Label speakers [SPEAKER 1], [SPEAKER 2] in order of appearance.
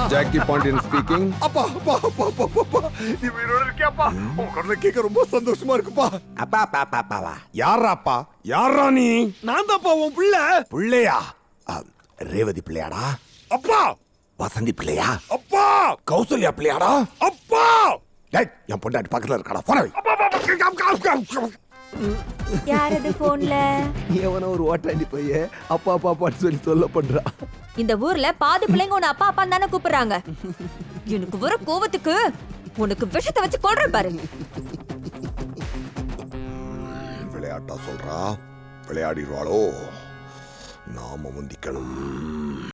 [SPEAKER 1] Jackie Pandian speaking
[SPEAKER 2] அப்பா அப்பா அப்பா அப்பா அப்பா, அப்பா நீ உயிரோட இருக்கியாப்பா உன் குரலை கேட்க ரொம்ப சந்தோஷமா இருக்குப்பா
[SPEAKER 3] அப்பா அப்பா அப்பா அப்பாவா யாராப்பா யாரா நீ
[SPEAKER 2] நான் தான்ப்பா உன் பிள்ளை
[SPEAKER 3] பிள்ளையா ஆ, ரேவதி பிள்ளையாடா
[SPEAKER 2] அப்பா
[SPEAKER 3] வசந்தி பிள்ளையா
[SPEAKER 2] அப்பா
[SPEAKER 3] கௌசல்யா பிள்ளையாடா
[SPEAKER 2] அப்பா
[SPEAKER 3] டேய் என் பொண்டாட்டி பக்கத்துல இருக்காடா போன வை
[SPEAKER 2] அப்பா, அப்பா, அப்பா, அப்பா, அப்பா, அப்பா.
[SPEAKER 4] யார் அது போன்ல
[SPEAKER 2] எவனோ ஒரு ஓட்டாண்டி போய் அப்பா அப்பா அப்பான்னு சொல்லி தொல்லை பண்றா
[SPEAKER 4] இந்த ஊர்ல பாதி பிள்ளைங்க உன்னை அப்பா அப்பா தானே கூப்பிடுறாங்க எனக்கு வர கோவத்துக்கு உனக்கு விஷத்தை வச்சு கொல்றேன் பாரு
[SPEAKER 3] விளையாட்டா சொல்றா விளையாடிடுவாளோ நாம முந்திக்கணும்